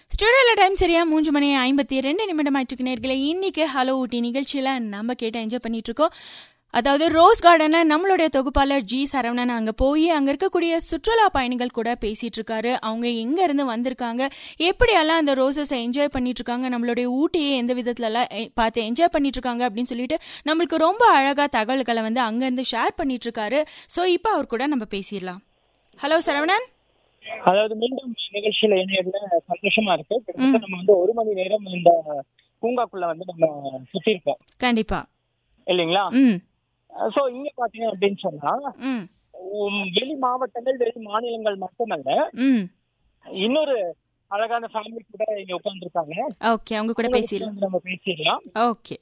ஸ்டுடியோல time சரியா மூன்று மணி ஐம்பத்தி ரெண்டு நிமிடம் ஆயிட்டு நேர்களை இன்னைக்கு ஹலோ ஊட்டி நிகழ்ச்சியில நம்ம கேட்டு என்ஜாய் பண்ணிட்டு இருக்கோம் அதாவது ரோஸ் கார்டன்ல நம்மளுடைய தொகுப்பாளர் ஜி சரவணன் அங்க போய் அங்க இருக்கக்கூடிய சுற்றுலா பயணிகள் கூட பேசிட்டு இருக்காரு அவங்க எங்க இருந்து வந்திருக்காங்க எப்படி எல்லாம் அந்த ரோசஸ் என்ஜாய் பண்ணிட்டு இருக்காங்க நம்மளுடைய ஊட்டியை எந்த விதத்துல எல்லாம் எ- பார்த்து என்ஜாய் பண்ணிட்டு இருக்காங்க அப்படின்னு சொல்லிட்டு நம்மளுக்கு ரொம்ப அழகா தகவல்களை வந்து அங்க இருந்து ஷேர் பண்ணிட்டு இருக்காரு சோ இப்போ அவர் கூட நம்ம பேசிடலாம் ஹலோ சரவணன் அதாவது மீண்டும் நிகழ்ச்சியில இணையதுல சந்தோஷமா இருக்கு கிட்டத்தட்ட நம்ம வந்து ஒரு மணி நேரம் இந்த பூங்காக்குள்ள வந்து நம்ம சுத்தி இருக்கோம் கண்டிப்பா இல்லைங்களா ம் சோ இங்க பாத்தீங்க அப்படின்னு சொன்னா ம் உம், வெளி மாவட்டங்கள் வெளி மாநிலங்கள் மட்டுமல்ல ம் இன்னொரு அழகான ஃபேமிலி கூட இங்க உட்கார்ந்துருக்காங்க ஓகே அவங்க கூட பேசிடலாம் நம்ம பேசிடலாம் ஓகே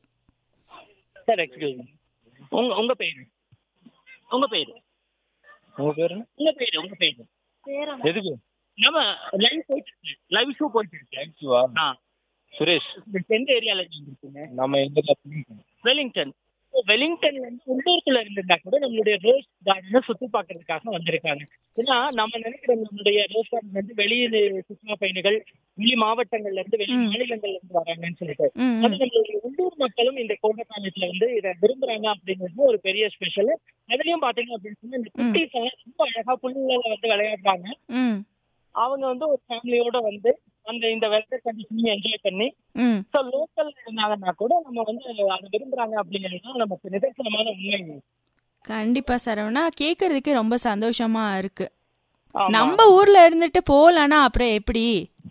சார் எக்ஸ்கியூஸ் உங்க உங்க பேரு உங்க பேரு உங்க பேரு உங்க பேரு உங்க பேரு எதுக்கு நம்ம லைவ் போயிட்டு இருக்கு லைவ் ஷோ போயிட்டு இருக்கு ஆ சுரேஷ் எந்த ஏரியால இருக்கீங்க நம்ம எங்க வெலிங்டன் So, வெலிங்டன்ல இருந்து உள்ளூருக்குள்ள இருந்திருந்தா கூட நம்மளுடைய ரோஸ் கார்டனை சுத்தி பார்க்கறதுக்காக வந்திருக்காங்க ஏன்னா நம்ம நினைக்கிறோம் நம்மளுடைய ரோஸ் கார்டன் வந்து வெளியில் சுற்றுலா பயணிகள் வெளி மாவட்டங்கள்ல இருந்து வெளி மாநிலங்கள்ல இருந்து வராங்கன்னு சொல்லிட்டு ம் அது நம்மளுடைய உள்ளூர் மக்களும் இந்த கோடை காலத்துல வந்து இதை விரும்புறாங்க அப்படிங்கிறது ஒரு பெரிய ஸ்பெஷல் அதுலயும் பாத்தீங்க அப்படின்னு சொன்னா இந்த குட்டீஸ் எல்லாம் ரொம்ப அழகா புல்லுல வந்து விளையாடுறாங்க ம் அவங்க வந்து ஒரு ஃபேமிலியோட வந்து அந்த இந்த வெதர் கண்டிஷனையும் என்ஜாய் பண்ணி ம் ஸோ லோக்கல் இருந்தாங்கன்னா கூட நம்ம வந்து அதை விரும்புறாங்க அப்படிங்கிறது தான் நமக்கு நிதர்சனமான உண்மை கண்டிப்பா சரவணா கேக்குறதுக்கு ரொம்ப சந்தோஷமா இருக்கு ஆமா. நம்ம ஊர்ல இருந்துட்டு போலனா அப்புறம் எப்படி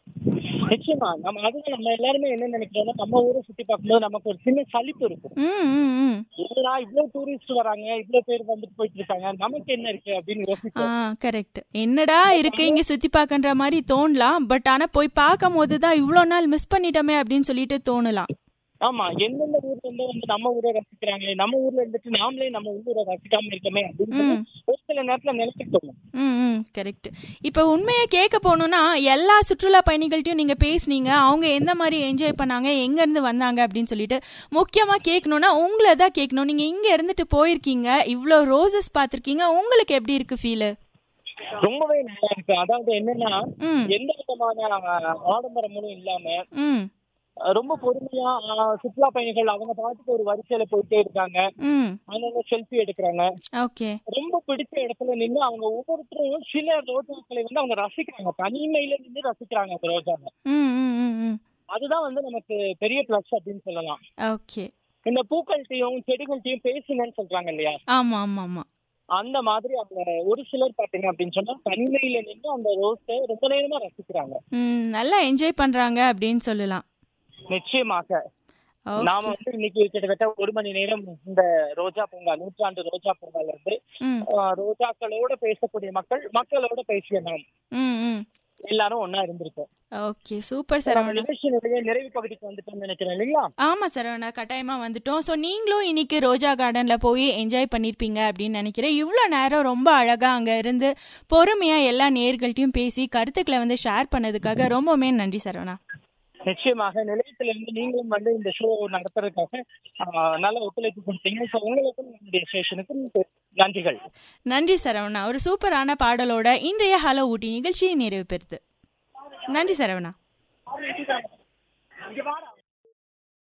நிச்சயமா நம்ம அதுவும் நம்ம எல்லாருமே என்ன நினைக்கிறோம்னா நம்ம ஊரை சுத்தி பார்க்கும்போது நமக்கு ஒரு சின்ன சலிப்பு இருக்கும் ம் ம் ம் என்னடா இவ்வளவு டூரிஸ்ட் வராங்க இவ்வளவு பேர் வந்துட்டு போயிட்டு இருக்காங்க நமக்கு என்ன இருக்கு அப்படின்னு ஆ யோசிப்போம் கரெக்ட் என்னடா இருக்கு இங்க சுத்தி பார்க்கன்ற மாதிரி தோணலாம் பட் ஆனா போய் பார்க்கும் போது தான் இவ்வளோ நாள் மிஸ் பண்ணிட்டோமே அப்படின்னு சொல்லிட்டு தோணலாம் ஆமா எந்தெந்த ஊர்ல இருந்து வந்து நம்ம ஊரை ரசிக்கிறாங்களே நம்ம ஊர்ல இருந்துட்டு நாமளே நம்ம உள்ளூரை ரசிக்காம இருக்கமே அப்படின்னு சொல்லி ஒரு சில நேரத்துல நினைச்சிட்டு தோணும் ம் ம் கரெக்ட் இப்போ உண்மையை கேட்க போகணும்னா எல்லா சுற்றுலா பயணிகள்ட்டையும் நீங்க பேசுனீங்க அவங்க எந்த மாதிரி என்ஜாய் பண்ணாங்க எங்க இருந்து வந்தாங்க அப்படின்னு சொல்லிட்டு முக்கியமா கேட்கணும்னா உங்களை தான் கேட்கணும் நீங்க இங்க இருந்துட்டு போயிருக்கீங்க இவ்வளோ ரோசஸ் பார்த்திருக்கீங்க உங்களுக்கு எப்படி இருக்கு ஃபீல் ரொம்பவே நல்லா இருக்கு அதாவது என்னன்னா ம் எந்த விதமான அஹ், ஆடம்பரமும் இல்லாம ம் அஹ், ரொம்ப பொறுமையா அஹ், சுற்றுலா பயணிகள் அவங்க பாட்டுக்கு ஒரு வரிசையில போயிட்டே இருக்காங்க ம் அவங்க செல்ஃபி எடுக்கிறாங்க ஓகே ரொம்ப பிடிச்ச இடத்துல நின்று அவங்க ஒவ்வொருத்தரும் சில ரோஜாக்களை வந்து அவங்க ரசிக்கிறாங்க தனிமையில நின்று ரசிக்கிறாங்க அந்த ரோஜாவை ம் ம் ம் ம் அதுதான் வந்து நமக்கு பெரிய பிளஸ் அப்படின்னு சொல்லலாம் ஓகே இந்த பூக்கள்கிட்டயும் செடிகள்கிட்டயும் பேசுங்கன்னு சொல்றாங்க இல்லையா ஆமா ஆமா ஆமா அந்த மாதிரி அவங்க ஒரு சிலர் பாத்தீங்க அப்படின்னு சொன்னா தனிமையில நின்று அந்த ரோஸை ரொம்ப நேரமா ரசிக்கிறாங்க ம் நல்லா என்ஜாய் பண்றாங்க அப்படின்னு சொல்லலாம் நிச்சயமாக ஓகே நாம வந்து இன்னைக்கு கிட்டத்தட்ட ஒரு மணி நேரம் இந்த ரோஜா பூங்கா நூற்றாண்டு ரோஜா பூங்கால இருந்து ம் ஆஹ், ரோஜாக்களோட பேசக்கூடிய மக்கள் மக்களோட பேசிய நாம் ம் ம் எல்லாரும் ஒன்னா இருந்திருக்கோம் ஓகே சூப்பர் நம்ம சரவணா நிகழ்ச்சியினுடைய நிறைவு பகுதிக்கு வந்துட்டோம்னு நினைக்கிறேன் இல்லைங்களா ஆமா சரவணா கட்டாயமா வந்துட்டோம் ஸோ நீங்களும் இன்னைக்கு ரோஜா கார்டன்ல போய் என்ஜாய் பண்ணிருப்பீங்க அப்படின்னு நினைக்கிறேன் இவ்வளோ நேரம் ரொம்ப அழகா அங்க இருந்து பொறுமையா எல்லா நேர்கள்ட்டையும் பேசி கருத்துக்களை வந்து ஷேர் பண்ணதுக்காக ரொம்பவுமே நன்றி சரவணா நிச்சயமாக நிலையத்துல இருந்து நீங்களும் வந்து இந்த ஷோ நடத்துறதுக்காக ஆஹ், நல்ல ஒத்துழைப்பு கொடுத்தீங்க ஸோ உங்களுக்கும் நம்முடைய ஸ்டேஷனுக்கும் நன்றிகள் நன்றி சரவணா ஒரு சூப்பரான பாடலோட இன்றைய ஹலோ ஊட்டி நிகழ்ச்சி நிறைவு பெறுது நன்றி சரவணா இங்க வாடா.